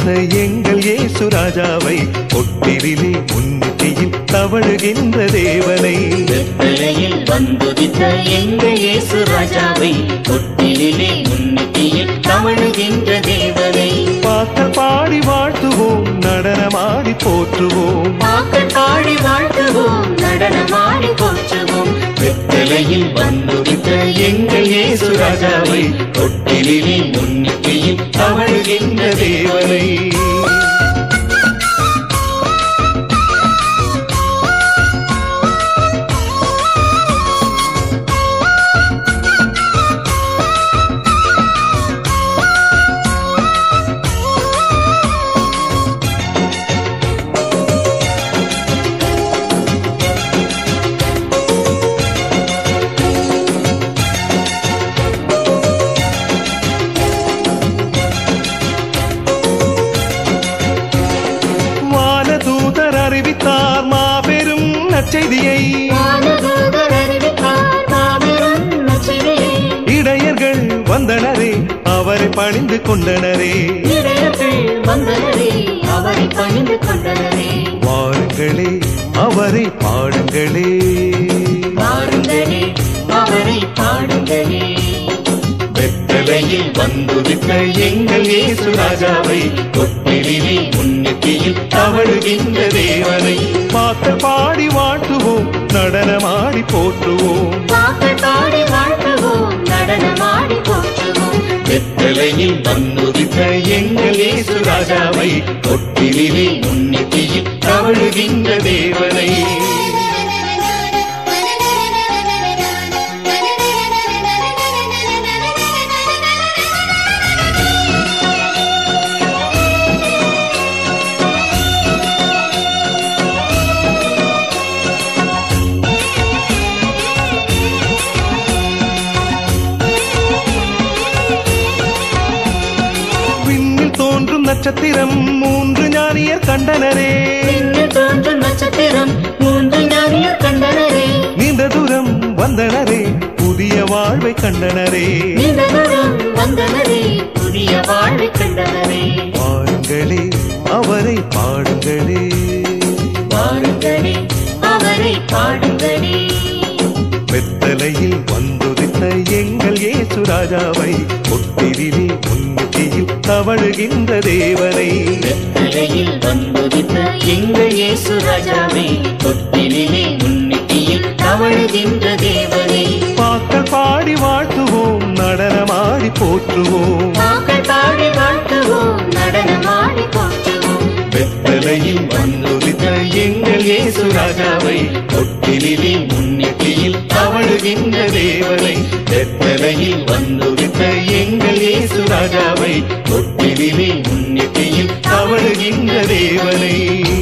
எங்கள் இயேசு ராஜாவை பொட்டிலே முன்னிட்டியில் தவழுகின்ற தேவனை வெற்றிலையில் வந்துதித்த எங்கள் இயேசு ராஜாவை தொட்டிலே முன்னிட்டியில் தவழுகின்ற தேவனை பாக்கள் பாடி வாழ்த்துவோம் நடனமாடி போற்றுவோம் பாக்கள் பாடி வாழ்த்துவோம் நடனமாடி போற்றுவோம் வெற்றிலையில் வந்துதித்த எங்கள் இயேசு ராஜாவை தொட்டிலே முன்னிட்டியில் தவழுகின்ற தேவனை வானதூதர் அறிவித்தார் மாபெரும் நற்செய்தியை வானதூதர் அறிவித்தார் மாபெரும் நற்செய்தியை. இடையர்கள் வந்தனரே அவரை பணிந்து கொண்டனரே இடையர்கள் வந்தனரே அவரை பணிந்து கொண்டனரே வாருங்களே அவரை பாடுங்களே பாடுங்களே அவரை பாடுங்களே வெத்தலையில் வந்துதித்த எங்கள் இயேசு ராஜாவை தொட்டிலே முன்னிட்டியில் தவழுகின்ற தேவனை பாக்கள் பாடி வாழ்த்துவோம் நடனமாடி போற்றுவோம் பாக்கள் பாடி வாழ்த்துவோம் நடனமாடி போற்றுவோம் வெத்தலையில் வந்துதித்த எங்கள் இயேசு ராஜாவை தொட்டிலே முன்னிட்டியில் தவழுகின்ற தேவனை விண்ணில் தோன்றும் நட்சத்திரம் மூன்று ஞானியர் கண்டனரே விண்ணில் தோன்றும் நட்சத்திரம் மூன்று ஞானியர் கண்டனரே நீண்ட தூரம் வந்தனரே புதிய வாழ்வை கண்டனரே நீண்டதூரம் வந்தனரே புதிய வாழ்வை கண்டனரே பாருங்களே அவரை பாடுங்களே வாருங்களே அவரை பாடுங்களே வெத்தலையில் வந்துதித்த எங்கள் இயேசு ராஜாவை பொட்டிலே முன்னிட்டியில் தவழுகின்ற தேவனை வெற்றிலையில் வந்துதித்த எங்கள் இயேசு ராஜாவே தொட்டிலே முன்னிட்டியில் தவழுகின்ற தேவனை பாக்கள் பாடி வாழ்த்துவோம் நடனமாடி போற்றுவோம் நாங்கள் பாடி வாழ்த்துவோம் நடனமாடி போற்றுவோம் வெத்தலையில் வந்துதித்த எங்கள் இயேசு ராஜாவை பொட்டிலே முன்னிட்டியில் தவழுகின்ற தேவனை வெத்தலையில் வந்துதித்த எங்கள் இயேசு ராஜாவை பொட்டிலே முன்னிட்டியில் தவழுகின்ற தேவனை